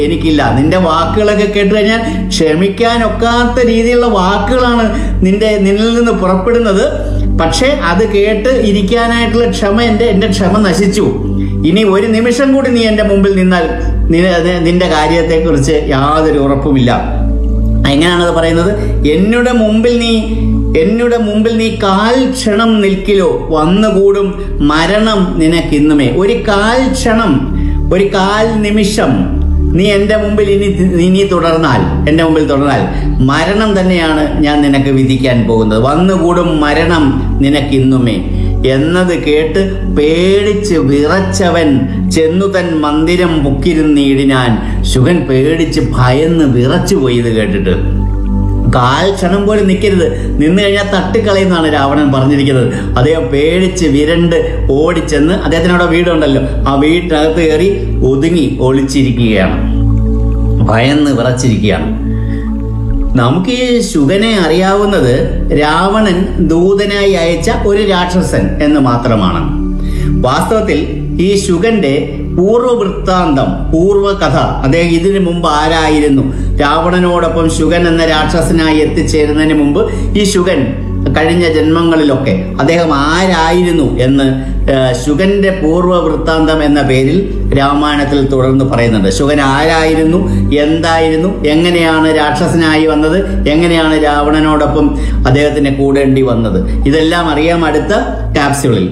എനിക്കില്ല നിന്റെ വാക്കുകളൊക്കെ കേട്ട് കഴിഞ്ഞാൽ ക്ഷമിക്കാനൊക്കാത്ത രീതിയിലുള്ള വാക്കുകളാണ് നിന്റെ നിന്നിൽ നിന്ന് പുറപ്പെടുന്നത് പക്ഷേ അത് കേട്ട് ഇരിക്കാനായിട്ടുള്ള ക്ഷമ എൻ്റെ എൻ്റെ ക്ഷമ നശിച്ചു ഇനി ഒരു നിമിഷം കൂടി നീ എൻ്റെ മുമ്പിൽ നിന്നാൽ നി- നിന്റെ കാര്യത്തെക്കുറിച്ച് യാതൊരു ഉറപ്പുമില്ല എങ്ങനെയാണത് പറയുന്നത് എന്നുടെ മുമ്പിൽ നീ എന്നുടെ മുമ്പിൽ നീ കാൽ ക്ഷണം നിൽക്കിലോ വന്നുകൂടും മരണം നിനക്കിന്നുമേ ഒരു കാൽ ക്ഷണം ഒരു കാൽ നിമിഷം നീ എൻ്റെ മുമ്പിൽ ഇനി ഇനി തുടർന്നാൽ എൻ്റെ മുമ്പിൽ തുടർന്നാൽ മരണം തന്നെയാണ് ഞാൻ നിനക്ക് വിധിക്കാൻ പോകുന്നത് വന്നുകൂടും മരണം നിനക്കിന്നുമേ എന്നത് കേട്ട് പേടിച്ച് വിറച്ചവൻ ചെന്നു തൻ മന്ദിരം പൊക്കിരുന്നീടിനാൻ ശുഗൻ പേടിച്ച് ഭയന്ന് വിറച്ചു പോയി ഇത് കേട്ടിട്ട് കാൽ ക്ഷണം പോലും നിൽക്കരുത് നിന്ന് കഴിഞ്ഞാൽ തട്ടിക്കളയുന്നതാണ് രാവണൻ പറഞ്ഞിരിക്കുന്നത് അദ്ദേഹം പേടിച്ച് വിരണ്ട് ഓടിച്ചെന്ന് അദ്ദേഹത്തിന് അവിടെ വീടുണ്ടല്ലോ ആ വീട്ടിനകത്ത് കയറി ഒതുങ്ങി ഒളിച്ചിരിക്കുകയാണ് ഭയന്ന് വിറച്ചിരിക്കുകയാണ് നമുക്ക് ഈ ശുഗനെ അറിയാവുന്നത് രാവണൻ ദൂതനായി അയച്ച ഒരു രാക്ഷസൻ എന്ന് മാത്രമാണ് വാസ്തവത്തിൽ ഈ ശുഗന്റെ പൂർവവൃത്താന്തം പൂർവകഥ അദ്ദേഹം ഇതിനു മുമ്പ് ആരായിരുന്നു രാവണനോടൊപ്പം ശുഗൻ എന്ന രാക്ഷസനായി എത്തിച്ചേരുന്നതിന് മുമ്പ് ഈ ശുഗൻ കഴിഞ്ഞ ജന്മങ്ങളിലൊക്കെ അദ്ദേഹം ആരായിരുന്നു എന്ന് ആ, ശുഗന്റെ പൂർവ്വ വൃത്താന്തം എന്ന പേരിൽ രാമായണത്തിൽ തുടർന്ന് പറയുന്നുണ്ട് ശുഗൻ ആരായിരുന്നു എന്തായിരുന്നു എങ്ങനെയാണ് രാക്ഷസനായി വന്നത് എങ്ങനെയാണ് രാവണനോടൊപ്പം അദ്ദേഹത്തിന് കൂടേണ്ടി വന്നത് ഇതെല്ലാം അറിയാം അടുത്ത ക്യാപ്സ്യൂളിൽ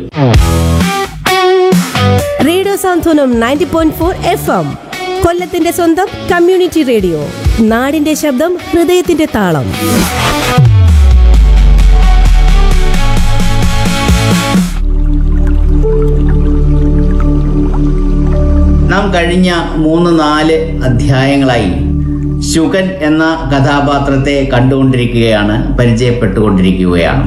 radio Santhwanam ninety point four F M കൊല്ലത്തിന്റെ സ്വന്തം കമ്മ്യൂണിറ്റി റേഡിയോ നാടിന്റെ ശബ്ദം ഹൃദയത്തിന്റെ താളം നാം കഴിഞ്ഞ മൂന്ന് നാല് അധ്യായങ്ങളായി ശുഗൻ എന്ന കഥാപാത്രത്തെ കണ്ടുകൊണ്ടിരിക്കുകയാണ് പരിചയപ്പെട്ടുകൊണ്ടിരിക്കുകയാണ്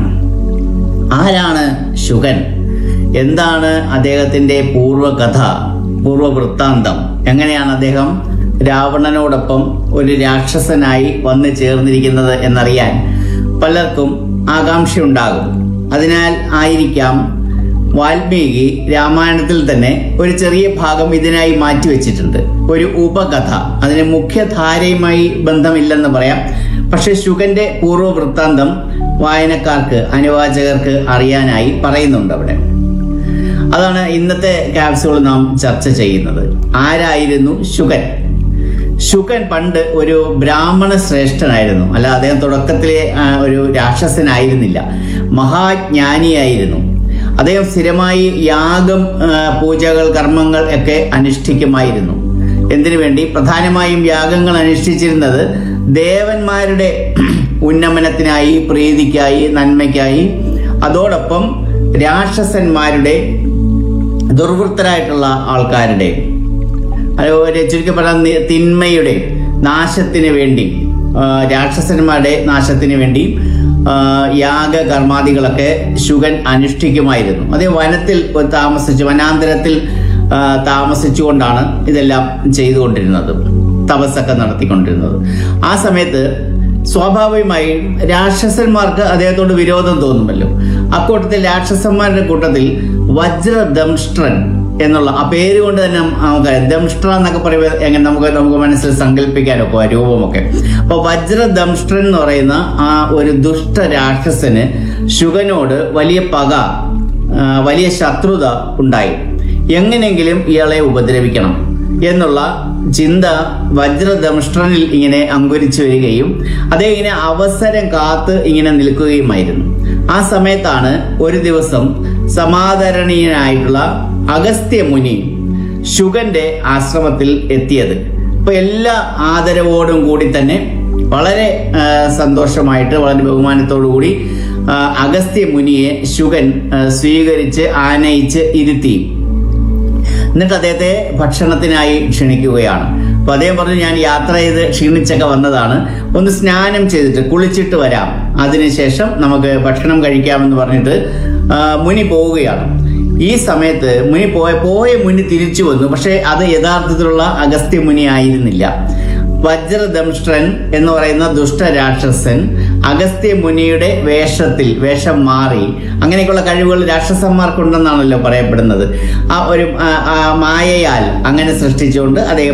ആരാണ് ശുഗൻ എന്താണ് അദ്ദേഹത്തിന്റെ പൂർവ്വകഥ പൂർവ്വവൃത്താന്തം എങ്ങനെയാണ് അദ്ദേഹം രാവണനോടൊപ്പം ഒരു രാക്ഷസനായി വന്നു ചേർന്നിരിക്കുന്നത് എന്നറിയാൻ പലർക്കും ആകാംക്ഷയുണ്ടാകും അതിനാൽ ആയിരിക്കാം വാൽമീകി രാമായണത്തിൽ തന്നെ ഒരു ചെറിയ ഭാഗം ഇതിനായി മാറ്റിവെച്ചിട്ടുണ്ട് ഒരു ഉപകഥ അതിന് മുഖ്യധാരയുമായി ബന്ധമില്ലെന്ന് പറയാം പക്ഷെ ശുഗന്റെ പൂർവ്വ വൃത്താന്തം വായനക്കാർക്ക് അനുവാചകർക്ക് അറിയാനായി പറയുന്നുണ്ട് അവിടെ അതാണ് ഇന്നത്തെ ക്യാപ്സ്യൂൾ നാം ചർച്ച ചെയ്യുന്നത് ആരായിരുന്നു ശുഗൻ ശുഗൻ പണ്ട് ഒരു ബ്രാഹ്മണ ശ്രേഷ്ഠനായിരുന്നു അല്ല അദ്ദേഹം തുടക്കത്തിലെ ആ, ഒരു രാക്ഷസനായിരുന്നില്ല മഹാജ്ഞാനിയായിരുന്നു അദ്ദേഹം സ്ഥിരമായി യാഗം ആ, പൂജകൾ കർമ്മങ്ങൾ ഒക്കെ അനുഷ്ഠിക്കുമായിരുന്നു എന്തിനു വേണ്ടി പ്രധാനമായും യാഗങ്ങൾ അനുഷ്ഠിച്ചിരുന്നത് ദേവന്മാരുടെ ഉന്നമനത്തിനായി പ്രീതിക്കായി നന്മയ്ക്കായി അതോടൊപ്പം രാക്ഷസന്മാരുടെ ദുർവൃത്തരായിട്ടുള്ള ആൾക്കാരുടെ അതുപോലെ ചുരുക്കി പറഞ്ഞാൽ നി- തിന്മയുടെ നാശത്തിന് വേണ്ടി ആ, രാക്ഷസന്മാരുടെ നാശത്തിന് വേണ്ടി ആ, യാഗ കർമാദികളൊക്കെ ശുഗൻ അനുഷ്ഠിക്കുമായിരുന്നു അതേ വനത്തിൽ താമസിച്ച് വനാന്തരത്തിൽ ആ, താമസിച്ചുകൊണ്ടാണ് ഇതെല്ലാം ചെയ്തുകൊണ്ടിരുന്നത് തപസ്സൊക്കെ നടത്തിക്കൊണ്ടിരുന്നത് ആ സമയത്ത് സ്വാഭാവികമായും രാക്ഷസന്മാർക്ക് അദ്ദേഹത്തോട് വിരോധം തോന്നുമല്ലോ അക്കൂട്ടത്തിൽ രാക്ഷസന്മാരുടെ കൂട്ടത്തിൽ വജ്രദംഷ്ട്രൻ എന്നുള്ള ആ പേര് കൊണ്ട് തന്നെ നമുക്ക് ദംഷ്ട്ര എന്നൊക്കെ പറയുമ്പോൾ എങ്ങനെ നമുക്ക് നമുക്ക് മനസ്സിൽ സങ്കല്പിക്കാനൊക്കെ ആ രൂപമൊക്കെ അപ്പൊ വജ്രദംഷ്ട്രൻ എന്ന് പറയുന്ന ആ ഒരു ദുഷ്ട രാക്ഷസന് ശുഗനോട് വലിയ പക ആ, വലിയ ശത്രുത ഉണ്ടായി എങ്ങനെയെങ്കിലും ഇയാളെ ഉപദ്രവിക്കണം എന്നുള്ള ചിന്ത വജ്രദംഷ്ട്രനിൽ ഇങ്ങനെ അങ്കുരിച്ചു വരികയും അതേ ഇങ്ങനെ അവസരം കാത്ത് ഇങ്ങനെ നിൽക്കുകയുമായിരുന്നു ആ സമയത്താണ് ഒരു ദിവസം സമാദരണീയനായിട്ടുള്ള അഗസ്ത്യ മുനി ശുഗന്റെ ആശ്രമത്തിൽ എത്തിയത് അപ്പൊ എല്ലാ ആദരവോടും കൂടി തന്നെ വളരെ ആ, സന്തോഷമായിട്ട് വളരെ ബഹുമാനത്തോടു കൂടി ആ, അഗസ്ത്യ മുനിയെ ശുഗൻ ആ, സ്വീകരിച്ച് ആനയിച്ച് ഇരുത്തി എന്നിട്ട് അദ്ദേഹത്തെ ഭക്ഷണത്തിനായി ക്ഷണിക്കുകയാണ് അപ്പൊ അദ്ദേഹം പറഞ്ഞു ഞാൻ യാത്ര ചെയ്ത് ക്ഷീണിച്ചൊക്കെ വന്നതാണ് ഒന്ന് സ്നാനം ചെയ്തിട്ട് കുളിച്ചിട്ട് വരാം അതിനുശേഷം നമുക്ക് ഭക്ഷണം കഴിക്കാമെന്ന് പറഞ്ഞിട്ട് ആ, മുനി പോവുകയാണ് ഈ സമയത്ത് മുനി പോയ പോയ മുനി തിരിച്ചു വന്നു പക്ഷെ അത് യഥാർത്ഥത്തിലുള്ള അഗസ്ത്യ മുനി ആയിരുന്നില്ല വജ്രദംഷ്ട്രൻ എന്ന് പറയുന്ന ദുഷ്ടരാക്ഷസൻ അഗസ്ത്യ മുനിയുടെ വേഷത്തിൽ വേഷം മാറി അങ്ങനെയൊക്കെയുള്ള കഴിവുകൾ രാക്ഷസന്മാർക്കുണ്ടെന്നാണല്ലോ പറയപ്പെടുന്നത് ആ ഒരു ആ, ആ മായയാൽ അങ്ങനെ സൃഷ്ടിച്ചുകൊണ്ട് അദ്ദേഹം